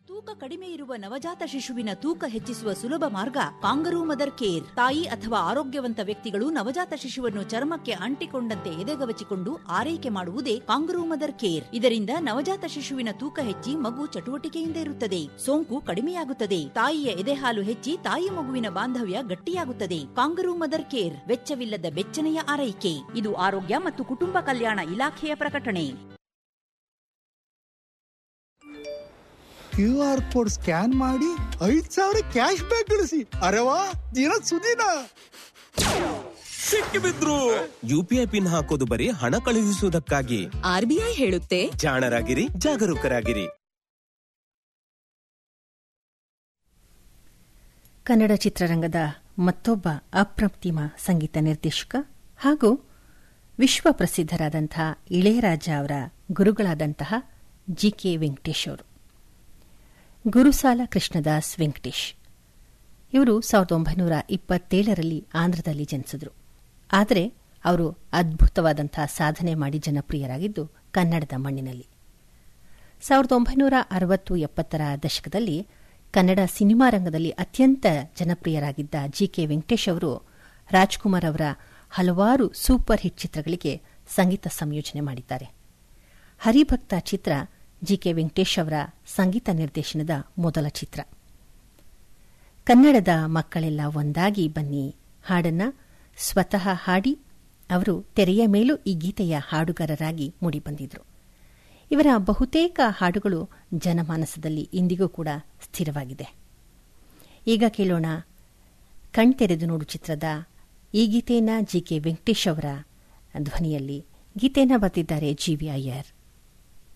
ತೂಕ ಕಡಿಮೆ ಇರುವ ನವಜಾತ ಶಿಶುವಿನ ತೂಕ ಹೆಚ್ಚಿಸುವ ಸುಲಭ ಮಾರ್ಗ ಕಾಂಗರೂ ಮದರ್ ಕೇರ್ ತಾಯಿ ಅಥವಾ ಆರೋಗ್ಯವಂತ ವ್ಯಕ್ತಿಗಳು ನವಜಾತ ಶಿಶುವನ್ನು ಚರ್ಮಕ್ಕೆ ಅಂಟಿಕೊಂಡಂತೆ ಎದೆಗವಚಿಕೊಂಡು ಆರೈಕೆ ಮಾಡುವುದೇ ಕಾಂಗರೂ ಮದರ್ ಕೇರ್ ಇದರಿಂದ ನವಜಾತ ಶಿಶುವಿನ ತೂಕ ಹೆಚ್ಚಿ ಮಗು ಚಟುವಟಿಕೆಯಿಂದ ಇರುತ್ತದೆ ಸೋಂಕು ಕಡಿಮೆಯಾಗುತ್ತದೆ ತಾಯಿಯ ಎದೆಹಾಲು ಹೆಚ್ಚಿ ತಾಯಿ ಮಗುವಿನ ಬಾಂಧವ್ಯ ಗಟ್ಟಿಯಾಗುತ್ತದೆ ಕಾಂಗರೂ ಮದರ್ ಕೇರ್ ವೆಚ್ಚವಿಲ್ಲದ ಬೆಚ್ಚನೆಯ ಆರೈಕೆ ಇದು ಆರೋಗ್ಯ ಮತ್ತು ಕುಟುಂಬ ಕಲ್ಯಾಣ ಇಲಾಖೆಯ ಪ್ರಕಟಣೆ ಕ್ಯೂ ಆರ್ ಕೋಡ್ ಸ್ಕ್ಯಾನ್ ಮಾಡಿ ಐದ್ ಸಾವಿರ ಕ್ಯಾಶ್ ಬ್ಯಾಕ್ ಗಳಿಸಿ ಅರೆವಾ ದಿನ ಸುದಿನ ಸಿಕ್ಕಿಬಿದ್ರು ಯುಪಿಐ ಪಿನ್ ಹಾಕೋದು ಬರೀ ಹಣ ಕಳುಹಿಸುವುದಕ್ಕಾಗಿ ಆರ್ಬಿಐ ಹೇಳುತ್ತೆ ಜಾಣರಾಗಿರಿ ಜಾಗರೂಕರಾಗಿರಿ ಕನ್ನಡ ಚಿತ್ರರಂಗದ ಮತ್ತೊಬ್ಬ ಅಪ್ರತಿಮ ಸಂಗೀತ ನಿರ್ದೇಶಕ ಹಾಗೂ ವಿಶ್ವ ಪ್ರಸಿದ್ಧರಾದಂತಹ ಇಳೆಯರಾಜ ಅವರ ಗುರುಗಳಾದಂತಹ ಜಿ ಕೆ ವೆಂಕಟೇಶ್ ಅವರು ಗುರುಸಾಲ ಕೃಷ್ಣದಾಸ್ ವೆಂಕಟೇಶ್ ಇವರು ಸಾವಿರದ ಒಂಬೈನೂರ ಇಪ್ಪತ್ತೇಳರಲ್ಲಿ ಆಂಧ್ರದಲ್ಲಿ ಜನಿಸಿದ್ರು ಆದರೆ ಅವರು ಅದ್ಭುತವಾದಂತಹ ಸಾಧನೆ ಮಾಡಿ ಜನಪ್ರಿಯರಾಗಿದ್ದು ಕನ್ನಡದ ಮಣ್ಣಿನಲ್ಲಿ ಸಾವಿರದ ಒಂಬೈನೂರ ಅರವತ್ತು ಎಪ್ಪತ್ತರ ದಶಕದಲ್ಲಿ ಕನ್ನಡ ಸಿನಿಮಾ ರಂಗದಲ್ಲಿ ಅತ್ಯಂತ ಜನಪ್ರಿಯರಾಗಿದ್ದ ಜಿ ಕೆ ವೆಂಕಟೇಶ್ ಅವರು ರಾಜ್ಕುಮಾರ್ ಅವರ ಹಲವಾರು ಸೂಪರ್ ಹಿಟ್ ಚಿತ್ರಗಳಿಗೆ ಸಂಗೀತ ಸಂಯೋಜನೆ ಮಾಡಿದ್ದಾರೆ ಹರಿಭಕ್ತ ಚಿತ್ರ ಜಿ ಕೆ ವೆಂಕಟೇಶ್ ಅವರ ಸಂಗೀತ ನಿರ್ದೇಶನದ ಮೊದಲ ಚಿತ್ರ ಕನ್ನಡದ ಮಕ್ಕಳೆಲ್ಲ ಒಂದಾಗಿ ಬನ್ನಿ ಹಾಡನ್ನ ಸ್ವತಃ ಹಾಡಿ ಅವರು ತೆರೆಯ ಮೇಲೂ ಈ ಗೀತೆಯ ಹಾಡುಗಾರರಾಗಿ ಮೂಡಿಬಂದಿದ್ರು ಇವರ ಬಹುತೇಕ ಹಾಡುಗಳು ಜನಮಾನಸದಲ್ಲಿ ಇಂದಿಗೂ ಕೂಡ ಸ್ಥಿರವಾಗಿದೆ ಈಗ ಕೇಳೋಣ ಕಣ್ತೆರೆದು ನೋಡು ಚಿತ್ರದ ಈ ಗೀತೆಯನ್ನ ಜಿ ಕೆ ವೆಂಕಟೇಶ್ ಅವರ ಧ್ವನಿಯಲ್ಲಿ ಗೀತೆಯನ್ನು ಬರೆದಿದ್ದಾರೆ ಜಿ ವಿ ಅಯ್ಯರ್